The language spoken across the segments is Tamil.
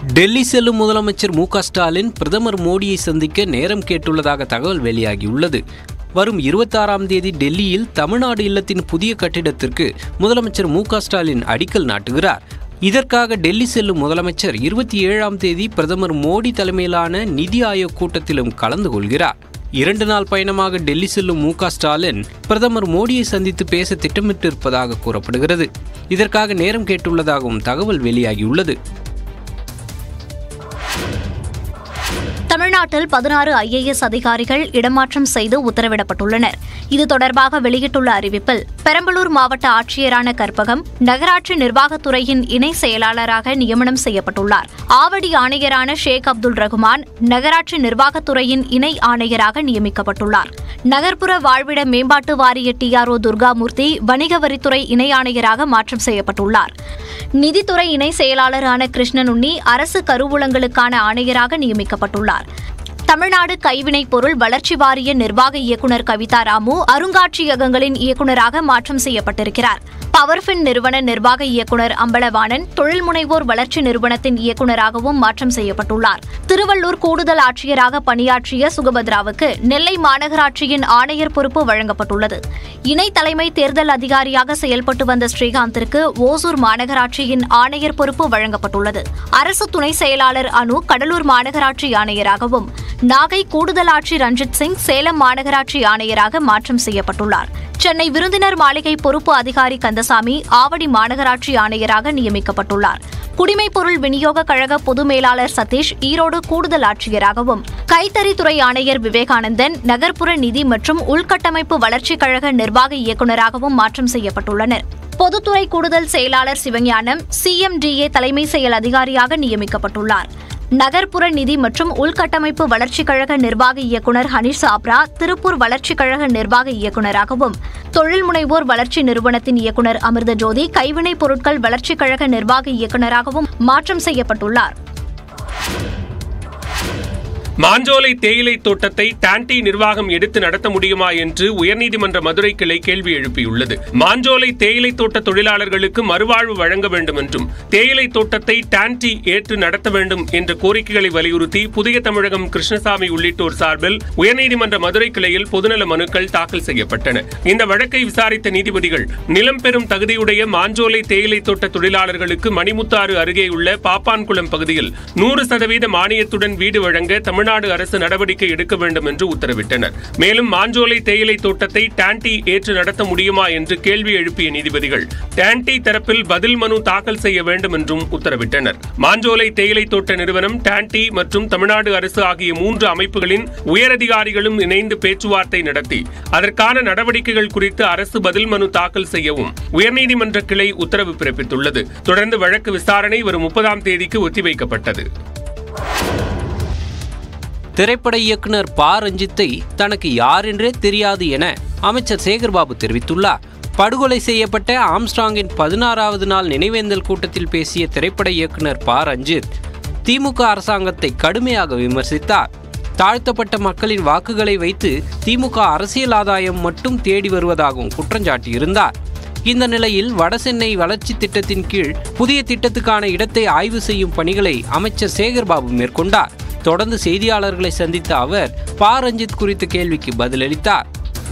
டெல்லி செல்லும் முதலமைச்சர் மு க ஸ்டாலின் பிரதமர் மோடியை சந்திக்க நேரம் கேட்டுள்ளதாக தகவல் வெளியாகியுள்ளது வரும் இருபத்தாறாம் தேதி டெல்லியில் தமிழ்நாடு இல்லத்தின் புதிய கட்டிடத்திற்கு முதலமைச்சர் மு க ஸ்டாலின் அடிக்கல் நாட்டுகிறார் இதற்காக டெல்லி செல்லும் முதலமைச்சர் இருபத்தி ஏழாம் தேதி பிரதமர் மோடி தலைமையிலான நிதி ஆயோக் கூட்டத்திலும் கலந்து கொள்கிறார் இரண்டு நாள் பயணமாக டெல்லி செல்லும் மு க ஸ்டாலின் பிரதமர் மோடியை சந்தித்து பேச திட்டமிட்டிருப்பதாக கூறப்படுகிறது இதற்காக நேரம் கேட்டுள்ளதாகவும் தகவல் வெளியாகியுள்ளது தமிழ்நாட்டில் பதினாறு ஐஏஎஸ் அதிகாரிகள் இடமாற்றம் செய்து உத்தரவிடப்பட்டுள்ளனர் இது தொடர்பாக வெளியிட்டுள்ள அறிவிப்பில் பெரம்பலூர் மாவட்ட ஆட்சியரான கற்பகம் நகராட்சி நிர்வாகத்துறையின் இணை செயலாளராக நியமனம் செய்யப்பட்டுள்ளார் ஆவடி ஆணையரான ஷேக் அப்துல் ரகுமான் நகராட்சி நிர்வாகத்துறையின் இணை ஆணையராக நியமிக்கப்பட்டுள்ளார் நகர்ப்புற வாழ்விட மேம்பாட்டு வாரிய டிஆர்ஓ துர்காமூர்த்தி வணிக வரித்துறை இணை ஆணையராக மாற்றம் செய்யப்பட்டுள்ளார் நிதித்துறை இணை செயலாளரான கிருஷ்ணனுண்ணி அரசு கருவூலங்களுக்கான ஆணையராக நியமிக்கப்பட்டுள்ளார் தமிழ்நாடு கைவினைப் பொருள் வளர்ச்சி வாரிய நிர்வாக இயக்குநர் கவிதா ராமு அருங்காட்சியகங்களின் இயக்குநராக மாற்றம் செய்யப்பட்டிருக்கிறார் பவர்ஃபின் நிறுவன நிர்வாக இயக்குநர் அம்பலவாணன் தொழில் முனைவோர் வளர்ச்சி நிறுவனத்தின் இயக்குநராகவும் மாற்றம் செய்யப்பட்டுள்ளார் திருவள்ளூர் கூடுதல் ஆட்சியராக பணியாற்றிய சுகபத்ராவுக்கு நெல்லை மாநகராட்சியின் ஆணையர் பொறுப்பு வழங்கப்பட்டுள்ளது இணை தலைமை தேர்தல் அதிகாரியாக செயல்பட்டு வந்த ஸ்ரீகாந்திற்கு ஓசூர் மாநகராட்சியின் ஆணையர் பொறுப்பு வழங்கப்பட்டுள்ளது அரசு துணை செயலாளர் அனு கடலூர் மாநகராட்சி ஆணையராகவும் நாகை கூடுதல் ஆட்சி ரஞ்சித் சிங் சேலம் மாநகராட்சி ஆணையராக மாற்றம் செய்யப்பட்டுள்ளார் சென்னை விருந்தினர் மாளிகை பொறுப்பு அதிகாரி கந்தசாமி ஆவடி மாநகராட்சி ஆணையராக நியமிக்கப்பட்டுள்ளார் குடிமைப் பொருள் விநியோக கழக பொது மேலாளர் சதீஷ் ஈரோடு கூடுதல் ஆட்சியராகவும் கைத்தறித்துறை ஆணையர் விவேகானந்தன் நகர்ப்புற நிதி மற்றும் உள்கட்டமைப்பு வளர்ச்சிக் கழக நிர்வாக இயக்குநராகவும் மாற்றம் செய்யப்பட்டுள்ளனர் பொதுத்துறை கூடுதல் செயலாளர் சிவஞானம் சிஎம்டிஏ தலைமை செயல் அதிகாரியாக நியமிக்கப்பட்டுள்ளார் நகர்ப்புற நிதி மற்றும் உள்கட்டமைப்பு வளர்ச்சிக் கழக நிர்வாக இயக்குநர் ஹனீஷ் சாப்ரா திருப்பூர் வளர்ச்சிக் கழக நிர்வாக இயக்குநராகவும் தொழில் முனைவோர் வளர்ச்சி நிறுவனத்தின் இயக்குநர் அமிர்த ஜோதி கைவினைப் பொருட்கள் வளர்ச்சிக் கழக நிர்வாக இயக்குநராகவும் மாற்றம் செய்யப்பட்டுள்ளார் மாஞ்சோலை தேயிலை தோட்டத்தை டான்டி நிர்வாகம் எடுத்து நடத்த முடியுமா என்று உயர்நீதிமன்ற மதுரை கிளை கேள்வி எழுப்பியுள்ளது மாஞ்சோலை தேயிலை தோட்ட தொழிலாளர்களுக்கு மறுவாழ்வு வழங்க வேண்டும் என்றும் தேயிலை தோட்டத்தை டான்டி ஏற்று நடத்த வேண்டும் என்ற கோரிக்கைகளை வலியுறுத்தி புதிய தமிழகம் கிருஷ்ணசாமி உள்ளிட்டோர் சார்பில் உயர்நீதிமன்ற மதுரை கிளையில் பொதுநல மனுக்கள் தாக்கல் செய்யப்பட்டன இந்த வழக்கை விசாரித்த நீதிபதிகள் நிலம் பெறும் தகுதியுடைய மாஞ்சோலை தேயிலை தோட்ட தொழிலாளர்களுக்கு மணிமுத்தாறு அருகேயுள்ள பாப்பான்குளம் பகுதியில் நூறு சதவீத மானியத்துடன் வீடு வழங்க தமிழ்நாடு அரசு நடவடிக்கை எடுக்க வேண்டும் என்று உத்தரவிட்டனர் மேலும் மாஞ்சோலை தேயிலை தோட்டத்தை டான்டி ஏற்று நடத்த முடியுமா என்று கேள்வி எழுப்பிய நீதிபதிகள் டான்டி தரப்பில் பதில் மனு தாக்கல் செய்ய வேண்டும் என்றும் உத்தரவிட்டனர் மாஞ்சோலை தேயிலை தோட்ட நிறுவனம் டான்டி மற்றும் தமிழ்நாடு அரசு ஆகிய மூன்று அமைப்புகளின் உயரதிகாரிகளும் இணைந்து பேச்சுவார்த்தை நடத்தி அதற்கான நடவடிக்கைகள் குறித்து அரசு பதில் மனு தாக்கல் செய்யவும் உயர்நீதிமன்ற கிளை உத்தரவு பிறப்பித்துள்ளது தொடர்ந்து வழக்கு விசாரணை வரும் முப்பதாம் தேதிக்கு ஒத்திவைக்கப்பட்டது திரைப்பட இயக்குனர் ப ரஞ்சித்தை தனக்கு யார் என்றே தெரியாது என அமைச்சர் சேகர்பாபு தெரிவித்துள்ளார் படுகொலை செய்யப்பட்ட ஆம்ஸ்ட்ராங்கின் பதினாறாவது நாள் நினைவேந்தல் கூட்டத்தில் பேசிய திரைப்பட இயக்குனர் ப ரஞ்சித் திமுக அரசாங்கத்தை கடுமையாக விமர்சித்தார் தாழ்த்தப்பட்ட மக்களின் வாக்குகளை வைத்து திமுக அரசியல் ஆதாயம் மட்டும் தேடி வருவதாகவும் குற்றஞ்சாட்டியிருந்தார் இந்த நிலையில் வடசென்னை வளர்ச்சி திட்டத்தின் கீழ் புதிய திட்டத்துக்கான இடத்தை ஆய்வு செய்யும் பணிகளை அமைச்சர் சேகர்பாபு மேற்கொண்டார் தொடர்ந்து செய்தியாளர்களை சந்தித்த அவர் ப ரஞ்சித் குறித்த கேள்விக்கு பதிலளித்தார்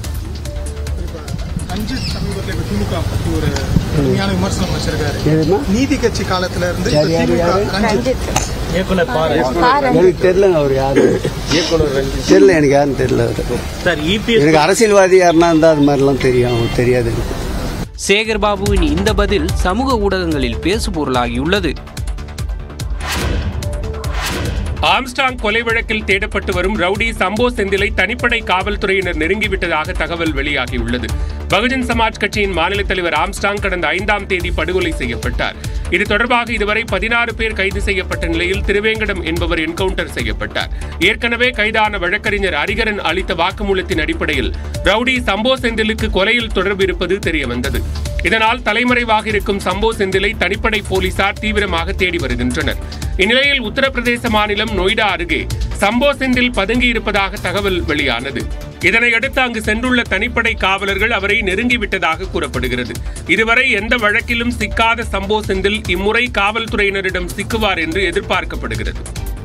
ரஞ்சித் சமீபத்தில் இப்ப திமுக பத்தி ஒரு கடுமையான விமர்சனம் வச்சிருக்காரு எதுமா? நீதி கட்சி காலத்துல இருந்து இப்ப யார், யார், திமுக யாரு? ரஞ்சித் எனக்கு தெரியலங்க அவர் யாரு தெரியல எனக்கு யாருன்னு தெரியல அவரு. சார் இபிஎஸ் எனக்கு அரசியல்வாதி யாருன்னா இருந்தா அது மாதிரிலாம் தெரியும் அவங்களுக்கு தெரியாது எனக்கு சேகர்பாபுவின் இந்த பதில் சமூக ஊடகங்களில் பேசுபொருளாகியுள்ளது ஆம்ஸ்டாங் கொலை வழக்கில் தேடப்பட்டு வரும் ரவுடி சம்போ செந்திலை தனிப்படை காவல்துறையினர் நெருங்கிவிட்டதாக தகவல் வெளியாகியுள்ளது பகுஜன் சமாஜ் கட்சியின் மாநில தலைவர் ஆம்ஸ்டாங் கடந்த ஐந்தாம் தேதி படுகொலை செய்யப்பட்டார் இது தொடர்பாக இதுவரை பதினாறு பேர் கைது செய்யப்பட்ட நிலையில் திருவேங்கடம் என்பவர் என்கவுண்டர் செய்யப்பட்டார் ஏற்கனவே கைதான வழக்கறிஞர் ஹரிகரன் அளித்த வாக்குமூலத்தின் அடிப்படையில் ரவுடி சம்போ செந்திலுக்கு கொலையில் தொடர்பு இருப்பது தெரியவந்தது இதனால் தலைமறைவாக இருக்கும் சம்போ செந்திலை தனிப்படை போலீசார் தீவிரமாக தேடி வருகின்றனர் இந்நிலையில் உத்தரப்பிரதேச மாநிலம் நொய்டா அருகே சம்போ செந்தில் பதுங்கி இருப்பதாக தகவல் வெளியானது இதனையடுத்து அங்கு சென்றுள்ள தனிப்படை காவலர்கள் அவரை நெருங்கிவிட்டதாக கூறப்படுகிறது இதுவரை எந்த வழக்கிலும் சிக்காத சம்போ செந்தில் இம்முறை காவல்துறையினரிடம் சிக்குவார் என்று எதிர்பார்க்கப்படுகிறது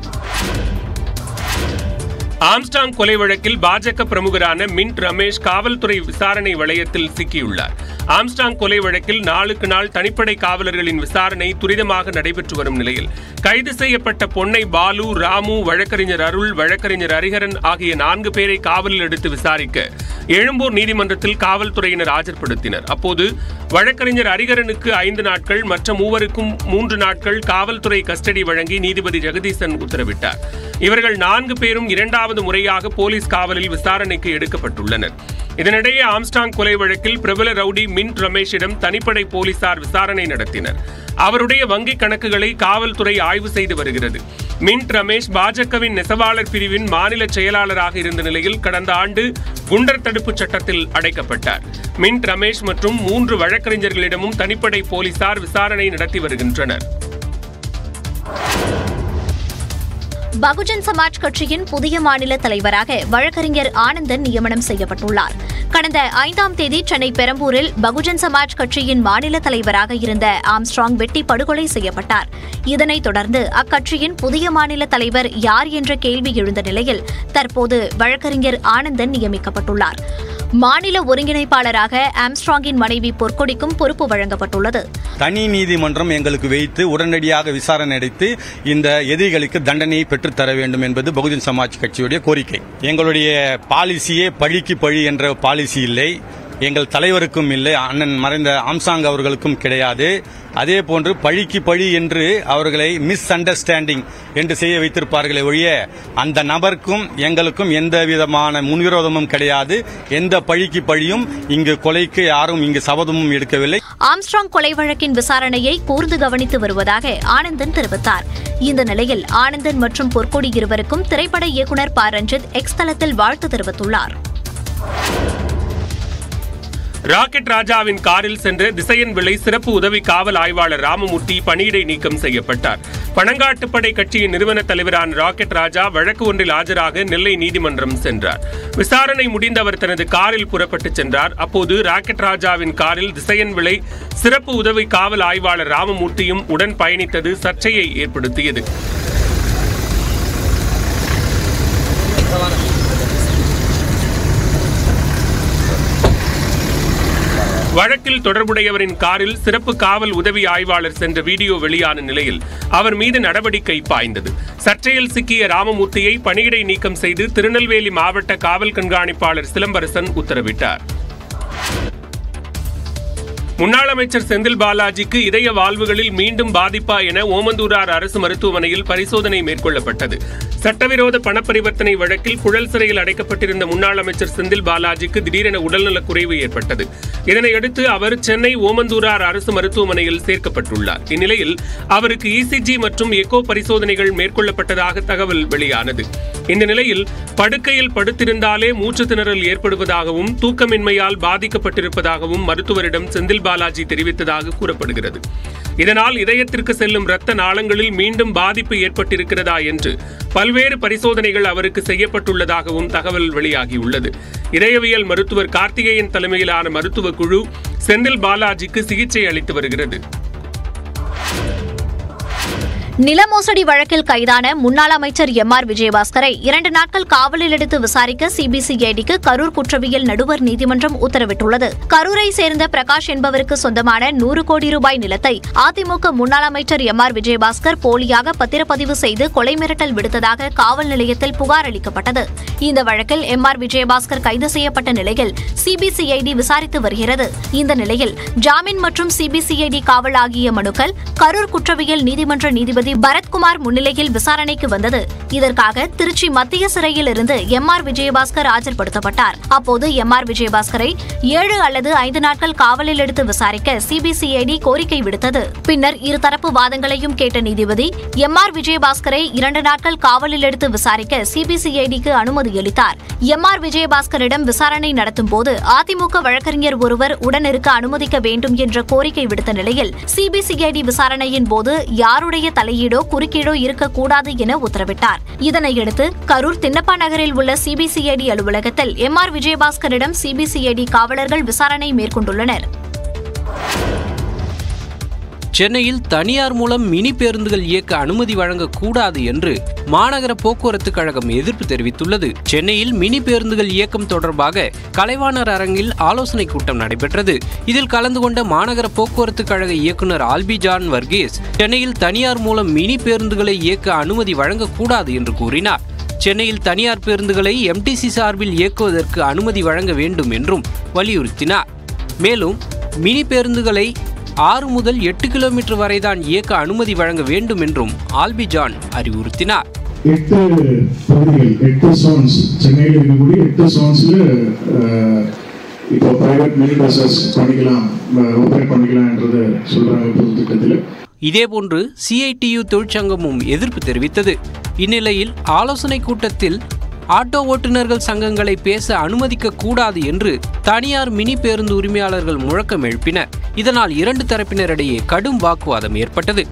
ஆம்ஸ்டாங் கொலை வழக்கில் பாஜக பிரமுகரான மின்ட் ரமேஷ் காவல்துறை விசாரணை வளையத்தில் சிக்கியுள்ளார் ஆம்ஸ்டாங் கொலை வழக்கில் நாளுக்கு நாள் தனிப்படை காவலர்களின் விசாரணை துரிதமாக நடைபெற்று வரும் நிலையில் கைது செய்யப்பட்ட பொன்னை பாலு ராமு வழக்கறிஞர் அருள் வழக்கறிஞர் ஹரிஹரன் ஆகிய நான்கு பேரை காவலில் எடுத்து விசாரிக்க எழும்பூர் நீதிமன்றத்தில் காவல்துறையினர் ஆஜர்படுத்தினர் அப்போது வழக்கறிஞர் ஹரிஹரனுக்கு ஐந்து நாட்கள் மற்ற மூவருக்கும் மூன்று நாட்கள் காவல்துறை கஸ்டடி வழங்கி நீதிபதி ஜெகதீசன் உத்தரவிட்டார் இவர்கள் நான்கு பேரும் இரண்டாவது முறையாக போலீஸ் காவலில் விசாரணைக்கு எடுக்கப்பட்டுள்ளனர் இதனிடையே ஆம்ஸ்டாங் கொலை வழக்கில் பிரபல ரவுடி மின்ட் ரமேஷிடம் தனிப்படை போலீசார் விசாரணை நடத்தினர் அவருடைய வங்கிக் கணக்குகளை காவல்துறை ஆய்வு செய்து வருகிறது மின்ட் ரமேஷ் பாஜகவின் நெசவாளர் பிரிவின் மாநில செயலாளராக இருந்த நிலையில் கடந்த ஆண்டு குண்டர் தடுப்பு சட்டத்தில் அடைக்கப்பட்டார் மின்ட் ரமேஷ் மற்றும் மூன்று வழக்கறிஞர்களிடமும் தனிப்படை போலீசார் விசாரணை நடத்தி வருகின்றனர் பகுஜன் சமாஜ் கட்சியின் புதிய மாநில தலைவராக வழக்கறிஞர் ஆனந்தன் நியமனம் செய்யப்பட்டுள்ளார் கடந்த ஐந்தாம் தேதி சென்னை பெரம்பூரில் பகுஜன் சமாஜ் கட்சியின் மாநில தலைவராக இருந்த ஆம்ஸ்ட்ராங் வெட்டி படுகொலை செய்யப்பட்டார் இதனைத் தொடர்ந்து அக்கட்சியின் புதிய மாநில தலைவர் யார் என்ற கேள்வி எழுந்த நிலையில் தற்போது வழக்கறிஞர் ஆனந்தன் நியமிக்கப்பட்டுள்ளார் மாநில ஒருங்கிணைப்பாளராக ஆம்ஸ்ட்ராங்கின் மனைவி பொற்கொடிக்கும் பொறுப்பு வழங்கப்பட்டுள்ளது தனி நீதிமன்றம் எங்களுக்கு வைத்து உடனடியாக விசாரணை நடத்தி இந்த எதிரிகளுக்கு தண்டனையை பெற்றுத்தர வேண்டும் என்பது பகுஜன் சமாஜ் கட்சியுடைய கோரிக்கை எங்களுடைய பாலிசியே பழிக்கு பழி என்ற பாலிசி இல்லை எங்கள் தலைவருக்கும் இல்லை அண்ணன் மறைந்த ஆம்சாங் அவர்களுக்கும் கிடையாது அதே போன்று பழிக்கு பழி என்று அவர்களை மிஸ் அண்டர்ஸ்டாண்டிங் என்று செய்ய வைத்திருப்பார்களே ஒழிய அந்த நபருக்கும் எங்களுக்கும் எந்த விதமான முன்விரோதமும் கிடையாது எந்த பழிக்கு பழியும் இங்கு கொலைக்கு யாரும் இங்கு சபதமும் எடுக்கவில்லை ஆம்ஸ்ட்ராங் கொலை வழக்கின் விசாரணையை கூர்ந்து கவனித்து வருவதாக ஆனந்தன் தெரிவித்தார் இந்த நிலையில் ஆனந்தன் மற்றும் பொற்கொடி இருவருக்கும் திரைப்பட இயக்குநர் ப ரஞ்சித் எக்ஸ் தளத்தில் வாழ்த்து தெரிவித்துள்ளார் ராக்கெட் ராஜாவின் காரில் சென்ற திசையன் விலை சிறப்பு உதவி காவல் ஆய்வாளர் ராமமூர்த்தி பணியிடை நீக்கம் செய்யப்பட்டார் பனங்காட்டுப்படை கட்சியின் நிறுவன தலைவரான ராக்கெட் ராஜா வழக்கு ஒன்றில் ஆஜராக நெல்லை நீதிமன்றம் சென்றார் விசாரணை முடிந்த அவர் தனது காரில் புறப்பட்டு சென்றார் அப்போது ராக்கெட் ராஜாவின் காரில் திசையன் விலை சிறப்பு உதவி காவல் ஆய்வாளர் ராமமூர்த்தியும் உடன் பயணித்தது சர்ச்சையை ஏற்படுத்தியது வழக்கில் தொடர்புடையவரின் காரில் சிறப்பு காவல் உதவி ஆய்வாளர் சென்ற வீடியோ வெளியான நிலையில் அவர் மீது நடவடிக்கை பாய்ந்தது சர்ச்சையில் சிக்கிய ராமமூர்த்தியை பணியிடை நீக்கம் செய்து திருநெல்வேலி மாவட்ட காவல் கண்காணிப்பாளர் சிலம்பரசன் உத்தரவிட்டார் முன்னாள் அமைச்சர் செந்தில் பாலாஜிக்கு இதய வாழ்வுகளில் மீண்டும் பாதிப்பா என ஓமந்தூரார் அரசு மருத்துவமனையில் பரிசோதனை மேற்கொள்ளப்பட்டது சட்டவிரோத பணப்பரிவர்த்தனை வழக்கில் புழல் சிறையில் அடைக்கப்பட்டிருந்த முன்னாள் அமைச்சர் செந்தில் பாலாஜிக்கு திடீரென உடல்நலக் குறைவு ஏற்பட்டது இதனையடுத்து அவர் சென்னை ஓமந்தூரார் அரசு மருத்துவமனையில் சேர்க்கப்பட்டுள்ளார் இந்நிலையில் அவருக்கு இசிஜி மற்றும் எக்கோ பரிசோதனைகள் மேற்கொள்ளப்பட்டதாக தகவல் வெளியானது இந்த நிலையில் படுக்கையில் படுத்திருந்தாலே மூச்சு திணறல் ஏற்படுவதாகவும் தூக்கமின்மையால் பாதிக்கப்பட்டிருப்பதாகவும் மருத்துவரிடம் செந்தில் பாலாஜி தெரிவித்ததாக கூறப்படுகிறது இதனால் இதயத்திற்கு செல்லும் இரத்த நாளங்களில் மீண்டும் பாதிப்பு ஏற்பட்டிருக்கிறதா என்று பல்வேறு பரிசோதனைகள் அவருக்கு செய்யப்பட்டுள்ளதாகவும் தகவல் வெளியாகியுள்ளது இதயவியல் மருத்துவர் கார்த்திகேயன் தலைமையிலான மருத்துவ குழு செந்தில் பாலாஜிக்கு சிகிச்சை அளித்து வருகிறது நில மோசடி வழக்கில் கைதான முன்னாள் அமைச்சர் எம் ஆர் விஜயபாஸ்கரை இரண்டு நாட்கள் காவலில் எடுத்து விசாரிக்க சிபிசிஐடிக்கு கரூர் குற்றவியல் நடுவர் நீதிமன்றம் உத்தரவிட்டுள்ளது கரூரை சேர்ந்த பிரகாஷ் என்பவருக்கு சொந்தமான நூறு கோடி ரூபாய் நிலத்தை அதிமுக முன்னாள் அமைச்சர் எம் ஆர் விஜயபாஸ்கர் போலியாக பத்திரப்பதிவு செய்து கொலை மிரட்டல் விடுத்ததாக காவல் நிலையத்தில் புகார் அளிக்கப்பட்டது இந்த வழக்கில் எம் ஆர் விஜயபாஸ்கர் கைது செய்யப்பட்ட நிலையில் சிபிசிஐடி விசாரித்து வருகிறது இந்த நிலையில் ஜாமீன் மற்றும் சிபிசிஐடி காவல் ஆகிய மனுக்கள் கரூர் குற்றவியல் நீதிமன்ற நீதிபதி பரத்குமார் முன்னிலையில் விசாரணைக்கு வந்தது இதற்காக திருச்சி மத்திய சிறையில் இருந்து எம் ஆர் விஜயபாஸ்கர் ஆஜர்படுத்தப்பட்டார் அப்போது எம் ஆர் விஜயபாஸ்கரை ஏழு அல்லது ஐந்து நாட்கள் காவலில் எடுத்து விசாரிக்க சிபிசிஐடி கோரிக்கை விடுத்தது பின்னர் இருதரப்பு வாதங்களையும் கேட்ட நீதிபதி எம் ஆர் விஜயபாஸ்கரை இரண்டு நாட்கள் காவலில் எடுத்து விசாரிக்க சிபிசிஐடிக்கு அனுமதி அளித்தார் எம் ஆர் விஜயபாஸ்கரிடம் விசாரணை நடத்தும் போது அதிமுக வழக்கறிஞர் ஒருவர் உடனிருக்க அனுமதிக்க வேண்டும் என்ற கோரிக்கை விடுத்த நிலையில் சிபிசிஐடி விசாரணையின் போது யாருடைய தலையீடோ குறுக்கீடோ இருக்கக்கூடாது என உத்தரவிட்டார் இதனையடுத்து கரூர் தின்னப்பா நகரில் உள்ள சிபிசிஐடி அலுவலகத்தில் எம் ஆர் விஜயபாஸ்கரிடம் சிபிசிஐடி காவலர்கள் விசாரணை மேற்கொண்டுள்ளனர் சென்னையில் தனியார் மூலம் மினி பேருந்துகள் இயக்க அனுமதி வழங்கக்கூடாது என்று மாநகர போக்குவரத்து கழகம் எதிர்ப்பு தெரிவித்துள்ளது சென்னையில் மினி பேருந்துகள் இயக்கம் தொடர்பாக கலைவாணர் அரங்கில் ஆலோசனை கூட்டம் நடைபெற்றது இதில் கலந்து கொண்ட மாநகர போக்குவரத்து கழக இயக்குநர் ஆல்பி ஜான் வர்கீஸ் சென்னையில் தனியார் மூலம் மினி பேருந்துகளை இயக்க அனுமதி வழங்கக்கூடாது என்று கூறினார் சென்னையில் தனியார் பேருந்துகளை எம்டிசி சார்பில் இயக்குவதற்கு அனுமதி வழங்க வேண்டும் என்றும் வலியுறுத்தினார் மேலும் மினி பேருந்துகளை ஆறு முதல் எட்டு கிலோமீட்டர் வரைதான் இயக்க அனுமதி வழங்க வேண்டும் என்றும் ஆல்பி ஜான் அறிவுறுத்தினார் எட்டு பகுதிகள் எட்டு சோன்ஸ் சென்னையில் இருக்கக்கூடிய எட்டு சோன்ஸ்ல இப்போ பிரைவேட் மினி பஸ்ஸஸ் பண்ணிக்கலாம் ஓப்பரேட் பண்ணிக்கலாம்ன்றத சொல்றாங்க புது திட்டத்தில் இதேபோன்று சிஐடியு தொழிற்சங்கமும் எதிர்ப்பு தெரிவித்தது இந்நிலையில் ஆலோசனை கூட்டத்தில் ஆட்டோ ஓட்டுநர்கள் சங்கங்களை பேச அனுமதிக்க கூடாது என்று தனியார் மினி பேருந்து உரிமையாளர்கள் முழக்கம் எழுப்பினர் இதனால் இரண்டு தரப்பினரிடையே கடும் வாக்குவாதம் ஏற்பட்டது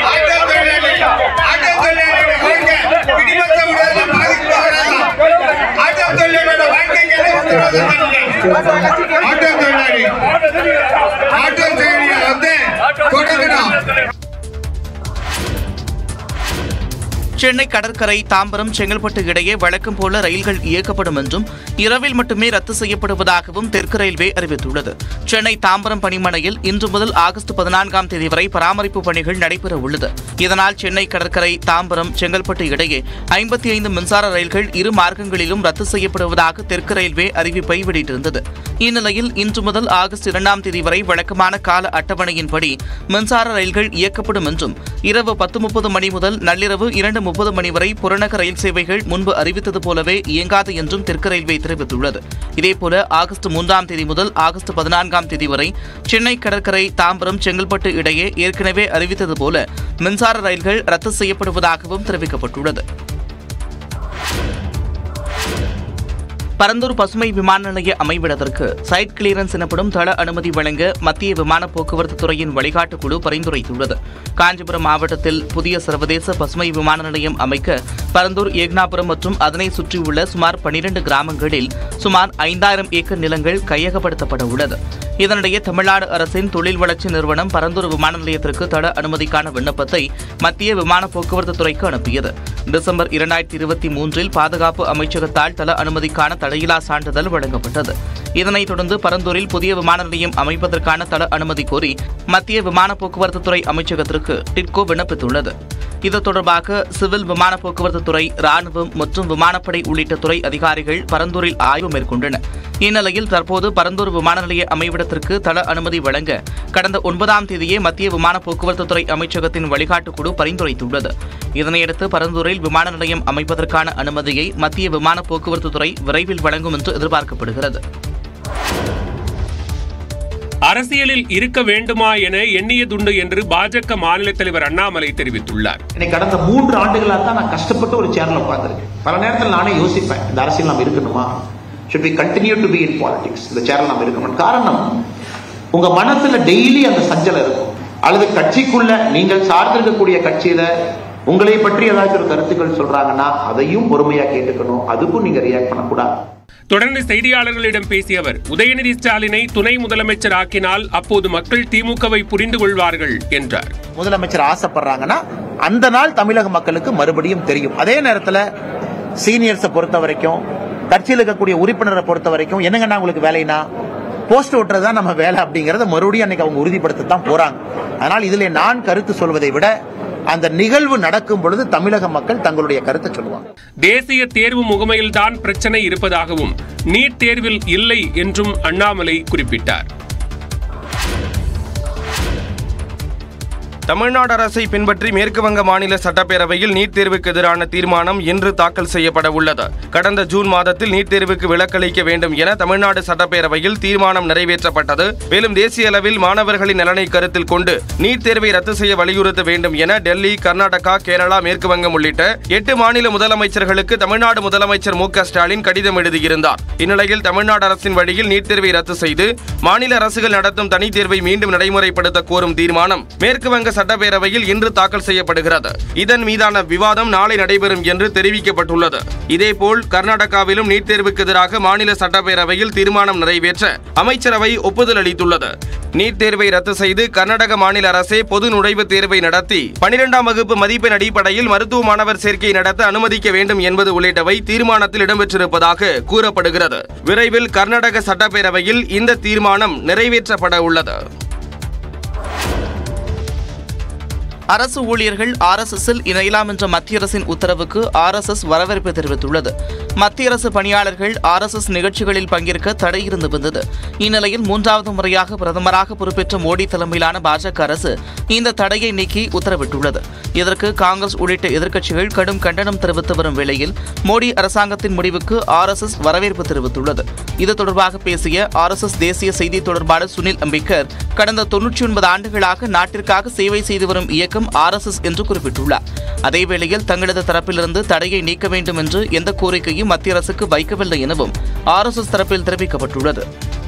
சென்னை கடற்கரை தாம்பரம் செங்கல்பட்டு இடையே வழக்கம் போல ரயில்கள் இயக்கப்படும் என்றும் இரவில் மட்டுமே ரத்து செய்யப்படுவதாகவும் தெற்கு ரயில்வே அறிவித்துள்ளது சென்னை தாம்பரம் பணிமனையில் இன்று முதல் ஆகஸ்ட் பதினான்காம் தேதி வரை பராமரிப்பு பணிகள் நடைபெற உள்ளது இதனால் சென்னை கடற்கரை தாம்பரம் செங்கல்பட்டு இடையே ஐம்பத்தி ஐந்து மின்சார ரயில்கள் இரு மார்க்கங்களிலும் ரத்து செய்யப்படுவதாக தெற்கு ரயில்வே அறிவிப்பை வெளியிட்டிருந்தது இந்நிலையில் இன்று முதல் ஆகஸ்ட் இரண்டாம் தேதி வரை வழக்கமான கால அட்டவணையின்படி மின்சார ரயில்கள் இயக்கப்படும் என்றும் இரவு பத்து முப்பது மணி முதல் நள்ளிரவு இரண்டு முப்பது மணி வரை புறநகர் ரயில் சேவைகள் முன்பு அறிவித்தது போலவே இயங்காது என்றும் தெற்கு ரயில்வே தெரிவித்துள்ளது இதேபோல ஆகஸ்ட் மூன்றாம் தேதி முதல் ஆகஸ்ட் பதினான்காம் தேதி வரை சென்னை கடற்கரை தாம்பரம் செங்கல்பட்டு இடையே ஏற்கனவே அறிவித்தது போல மின்சார ரயில்கள் ரத்து செய்யப்படுவதாகவும் தெரிவிக்கப்பட்டுள்ளது பரந்தூர் பசுமை விமான நிலைய அமைவிடத்திற்கு சைட் கிளியரன்ஸ் எனப்படும் தள அனுமதி வழங்க மத்திய விமான போக்குவரத்து துறையின் வழிகாட்டு குழு பரிந்துரைத்துள்ளது காஞ்சிபுரம் மாவட்டத்தில் புதிய சர்வதேச பசுமை விமான நிலையம் அமைக்க பரந்தூர் ஏக்னாபுரம் மற்றும் அதனை சுற்றியுள்ள சுமார் பனிரெண்டு கிராமங்களில் சுமார் ஐந்தாயிரம் ஏக்கர் நிலங்கள் கையகப்படுத்தப்பட உள்ளது இதனிடையே தமிழ்நாடு அரசின் தொழில் வளர்ச்சி நிறுவனம் பரந்தூர் விமான நிலையத்திற்கு தள அனுமதிக்கான விண்ணப்பத்தை மத்திய விமான போக்குவரத்து துறைக்கு அனுப்பியது டிசம்பர் இரண்டாயிரத்தி இருபத்தி மூன்றில் பாதுகாப்பு அமைச்சகத்தால் தள அனுமதிக்கான தடையில்லா சான்றிதழ் வழங்கப்பட்டது இதனைத் தொடர்ந்து பரந்தூரில் புதிய விமான நிலையம் அமைப்பதற்கான தள அனுமதி கோரி மத்திய விமான போக்குவரத்து துறை அமைச்சகத்திற்கு டிட்கோ விண்ணப்பித்துள்ளது இது தொடர்பாக சிவில் விமான போக்குவரத்து துறை ராணுவம் மற்றும் விமானப்படை உள்ளிட்ட துறை அதிகாரிகள் பரந்தூரில் ஆய்வு மேற்கொண்டனர் இந்நிலையில் தற்போது பரந்தூர் விமான நிலைய அமைவிடத்திற்கு தள அனுமதி வழங்க கடந்த ஒன்பதாம் தேதியே மத்திய விமான போக்குவரத்து துறை அமைச்சகத்தின் வழிகாட்டு குழு பரிந்துரைத்துள்ளது இதனையடுத்து பரந்தூரில் விமான நிலையம் அமைப்பதற்கான அனுமதியை மத்திய விமான போக்குவரத்து துறை விரைவில் வழங்கும் என்று எதிர்பார்க்கப்படுகிறது அரசியலில் இருக்க வேண்டுமா என எண்ணியதுண்டு என்று பாஜக மாநில தலைவர் அண்ணாமலை தெரிவித்துள்ளார் இன்னைக்கு கடந்த மூன்று ஆண்டுகளாக தான் நான் கஷ்டப்பட்டு ஒரு சேர்ல உட்கார்ந்திருக்கேன் பல நேரத்தில் நானே யோசிப்பேன் இந்த அரசியல் நாம் இருக்கணுமா should we continue to be in politics இந்த சேர்ல நாம் இருக்கணும் காரணம் உங்க மனசுல டெய்லி அந்த சஞ்சலம் இருக்கும் அல்லது கட்சிக்குள்ள நீங்கள் சார்ந்திருக்கக்கூடிய கட்சியில உங்களை பற்றி ஏதாச்சும் ஒரு கருத்துக்கள் சொல்றாங்கன்னா அதையும் பொறுமையா கேட்டுக்கணும் அதுக்கும் நீங்க ரியாக்ட் பண்ணக்கூடாது தொடர்ந்து செய்தியாளர்களிடம் பேசிய அவர் உதயநிதி ஸ்டாலினை துணை முதலமைச்சர் ஆக்கினால் அப்போது மக்கள் திமுகவை புரிந்து கொள்வார்கள் என்றார் முதலமைச்சர் ஆசைப்படுறாங்கன்னா அந்த நாள் தமிழக மக்களுக்கு மறுபடியும் தெரியும் அதே நேரத்துல சீனியர்ஸை பொறுத்த வரைக்கும் கட்சியில் இருக்கக்கூடிய உறுப்பினரை பொறுத்த வரைக்கும் என்னங்கன்னா உங்களுக்கு வேலைனா போஸ்ட் ஓட்டுறது தான் நம்ம வேலை அப்படிங்கறத மறுபடியும் அன்னைக்கு அவங்க உறுதிப்படுத்த தான் போறாங்க அதனால் இதிலே நான் கருத்து சொல்வதை விட அந்த நிகழ்வு நடக்கும் பொழுது தமிழக மக்கள் தங்களுடைய கருத்தை சொல்லுவாங்க தேசிய தேர்வு முகமையில்தான் பிரச்சனை இருப்பதாகவும் நீட் தேர்வில் இல்லை என்றும் அண்ணாமலை குறிப்பிட்டார் தமிழ்நாடு அரசை பின்பற்றி மேற்கு வங்க மாநில சட்டப்பேரவையில் நீட் தேர்வுக்கு எதிரான தீர்மானம் இன்று தாக்கல் செய்யப்பட உள்ளது கடந்த ஜூன் மாதத்தில் நீட் தேர்வுக்கு விலக்களிக்க வேண்டும் என தமிழ்நாடு சட்டப்பேரவையில் தீர்மானம் நிறைவேற்றப்பட்டது மேலும் தேசிய அளவில் மாணவர்களின் நலனை கருத்தில் கொண்டு நீட் தேர்வை ரத்து செய்ய வலியுறுத்த வேண்டும் என டெல்லி கர்நாடகா கேரளா மேற்கு வங்கம் உள்ளிட்ட எட்டு மாநில முதலமைச்சர்களுக்கு தமிழ்நாடு முதலமைச்சர் மு க ஸ்டாலின் கடிதம் எழுதியிருந்தார் இந்நிலையில் தமிழ்நாடு அரசின் வழியில் நீட் தேர்வை ரத்து செய்து மாநில அரசுகள் நடத்தும் தனித் தேர்வை மீண்டும் நடைமுறைப்படுத்த கோரும் தீர்மானம் மேற்கு வங்க சட்டப்பேரவையில் இன்று தாக்கல் செய்யப்படுகிறது இதன் மீதான விவாதம் நாளை நடைபெறும் என்று தெரிவிக்கப்பட்டுள்ளது இதேபோல் கர்நாடகாவிலும் நீட் தேர்வுக்கு எதிராக மாநில சட்டப்பேரவையில் தீர்மானம் நிறைவேற்ற அமைச்சரவை ஒப்புதல் அளித்துள்ளது நீட் தேர்வை ரத்து செய்து கர்நாடக மாநில அரசே பொது நுழைவுத் தேர்வை நடத்தி பனிரெண்டாம் வகுப்பு மதிப்பெண் அடிப்படையில் மருத்துவ மாணவர் சேர்க்கை நடத்த அனுமதிக்க வேண்டும் என்பது உள்ளிட்டவை தீர்மானத்தில் இடம்பெற்றிருப்பதாக கூறப்படுகிறது விரைவில் கர்நாடக சட்டப்பேரவையில் இந்த தீர்மானம் நிறைவேற்றப்பட உள்ளது அரசு ஊழியர்கள் ஆர்எஸ்எஸ்ஸில் இணையலாம் என்ற மத்திய அரசின் உத்தரவுக்கு ஆர்எஸ்எஸ் வரவேற்பு தெரிவித்துள்ளது மத்திய அரசு பணியாளர்கள் ஆர்எஸ்எஸ் நிகழ்ச்சிகளில் பங்கேற்க தடை இருந்து வந்தது இந்நிலையில் மூன்றாவது முறையாக பிரதமராக பொறுப்பேற்ற மோடி தலைமையிலான பாஜக அரசு இந்த தடையை நீக்கி உத்தரவிட்டுள்ளது இதற்கு காங்கிரஸ் உள்ளிட்ட எதிர்க்கட்சிகள் கடும் கண்டனம் தெரிவித்து வரும் வேளையில் மோடி அரசாங்கத்தின் முடிவுக்கு ஆர்எஸ்எஸ் வரவேற்பு தெரிவித்துள்ளது இது தொடர்பாக பேசிய ஆர்எஸ்எஸ் தேசிய செய்தி தொடர்பாளர் சுனில் அம்பேத்கர் கடந்த தொன்னூற்றி ஒன்பது ஆண்டுகளாக நாட்டிற்காக சேவை செய்து வரும் இயக்கம் ஆர்எஸ்எஸ் என்று குறிப்பிட்டுள்ளார் அதேவேளையில் தங்களது தரப்பிலிருந்து தடையை நீக்க வேண்டும் என்று எந்த கோரிக்கையும் மத்திய அரசுக்கு வைக்கவில்லை எனவும் ஆர்எஸ்எஸ் தரப்பில் தெரிவிக்கப்பட்டுள்ளது